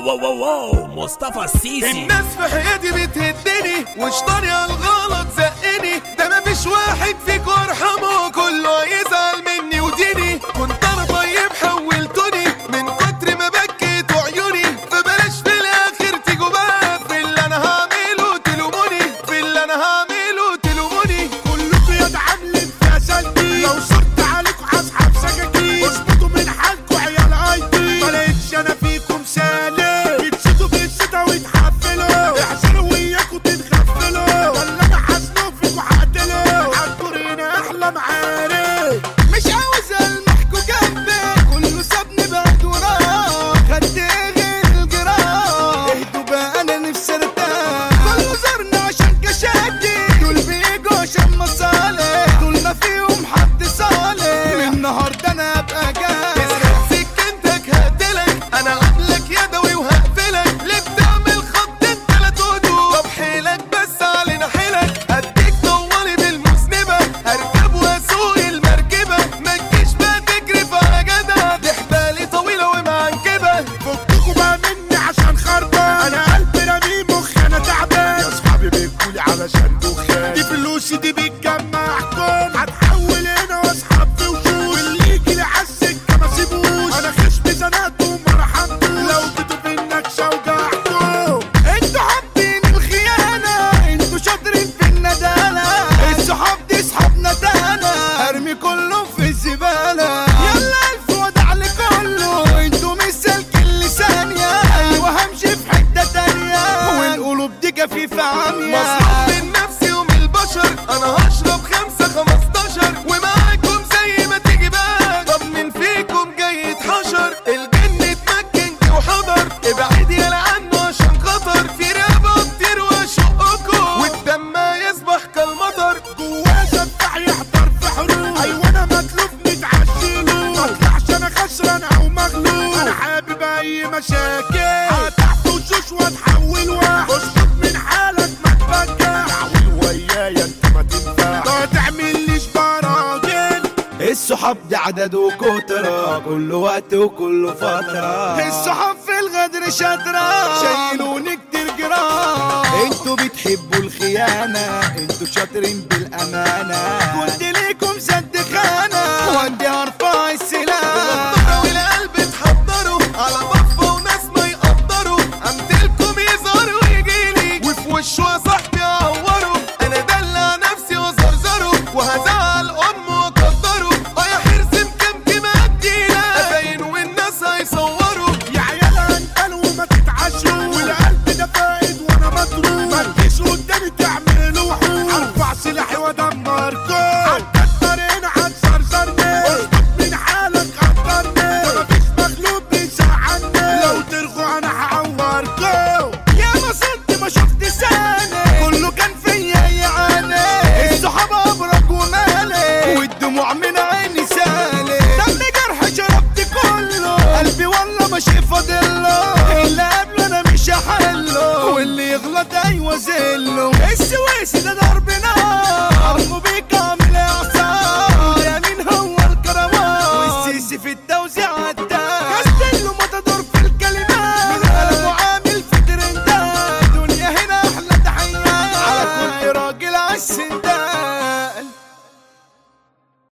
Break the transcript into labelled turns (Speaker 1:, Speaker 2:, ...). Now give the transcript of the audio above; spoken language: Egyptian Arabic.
Speaker 1: واو واو واو مصطفى السيسي
Speaker 2: الناس في حياتي بتهدني وشطاري على الغلط زقني ده مفيش واحد فيكم ارحمه كله يزعل مني وديني كنت انا طيب حولتوني من كتر ما بكيت عيوني فبلاش في الاخر تيجوا بقى في اللي انا هعمله تلوموني في اللي انا هعمله تلوموني
Speaker 3: كلكم يا عاملين فشلتي لو صرت عليكم هسحب سكاكين اظبطوا من حالكم عيال ايتي ما لقيتش انا فيكم سالم بتشتوا في الشتا وتحفلوا احذروا وياكم تتغفلوا ده اللي انا حاسنه فيكم هقتله هتدور هنا احلى معارك
Speaker 2: مش عاوز المحكو جنبي كله سابني بعد وراه خدت غير الجراح اهدوا بقى انا نفسي ارتاح كله زارنا عشان كشاتي دول بيجوا عشان مصالح دول ما فيهم حد صالح من النهارده انا ابقى جاهز سكنتك هقتلك انا عاملك يدوي وهقفلك ليه بتعمل خط انت لا تهدو طب حيلك بس علينا حيلك اديك طوالي بالمذنبه هركب واسوق المركبه ما تجيش بقى تجري على جدع دي حبالي طويله ومعنكبه
Speaker 3: فككوا بقى مني عشان خربان انا قلبي رمي مخي انا تعبان يا اصحابي بيبكولي علشان دخان دي فلوسي دي بتجمعكم هتحول هنا واصحاب في وشوش واللي يجي لي عالسكه ما سيبوش انا خشم زنقته وما رحمتوش لو جيتوا في النكشه وجعتوا
Speaker 2: انتوا حابين الخيانه انتوا شاطرين في الندالة الصحاب دي صحاب ندالة ارمي كله في الزبالة يلا الف ودع لكله انتوا مش سالكين لثانية ايوه همشي في حتة تانية والقلوب دي جفيفة عامية مصروف من نفسي ومن البشر انا هشرب خمسة خمستاشر ومعاكم زي ما تيجي بقى طب مين فيكم جاي يتحشر الجن اتمكن وحضر ابعد يلا عنه عشان خطر في رقبة كتير واشقكم والدم يصبح كالمطر
Speaker 3: جوايا سفاح يحضر في حروب ايوه انا مطلوب نتعشيله ما اطلعش انا خسران او مغلوب انا حابب اي مشاكل هتحت وشوش واتحول واحد اسكت من حالك ما تفكر تعويل ويايا انت ما تنفع ما تعمليش براجل
Speaker 2: الصحاب دي عدد وكترة كل وقت وكل فترة الصحاب في الغدر شاطرة شايلوني كتير جراح انتوا بتحبوا الخيانة انتوا شاطرين بالأمانة